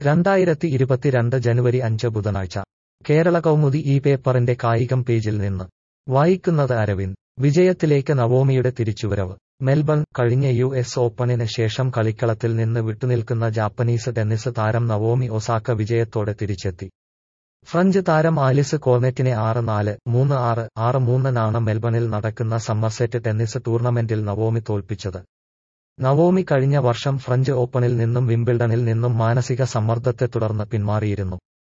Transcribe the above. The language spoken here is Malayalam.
രണ്ടായിരത്തി ഇരുപത്തിരണ്ട് ജനുവരി അഞ്ച് ബുധനാഴ്ച കേരള കൗമുദി ഈ പേപ്പറിന്റെ കായികം പേജിൽ നിന്ന് വായിക്കുന്നത് അരവിന്ദ് വിജയത്തിലേക്ക് നവോമിയുടെ തിരിച്ചുവരവ് മെൽബൺ കഴിഞ്ഞ യു എസ് ഓപ്പണിന് ശേഷം കളിക്കളത്തിൽ നിന്ന് വിട്ടുനിൽക്കുന്ന ജാപ്പനീസ് ടെന്നീസ് താരം നവോമി ഒസാക്ക വിജയത്തോടെ തിരിച്ചെത്തി ഫ്രഞ്ച് താരം ആലിസ് കോർനെറ്റിനെ ആറ് നാല് മൂന്ന് ആറ് ആറ് മൂന്നിനാണ് മെൽബണിൽ നടക്കുന്ന സമ്മർസെറ്റ് ടെന്നീസ് ടൂർണമെന്റിൽ നവോമി തോൽപ്പിച്ചത് നവോമി കഴിഞ്ഞ വർഷം ഫ്രഞ്ച് ഓപ്പണിൽ നിന്നും വിംബിൾഡണിൽ നിന്നും മാനസിക സമ്മർദ്ദത്തെ തുടർന്ന് പിന്മാറിയിരുന്നു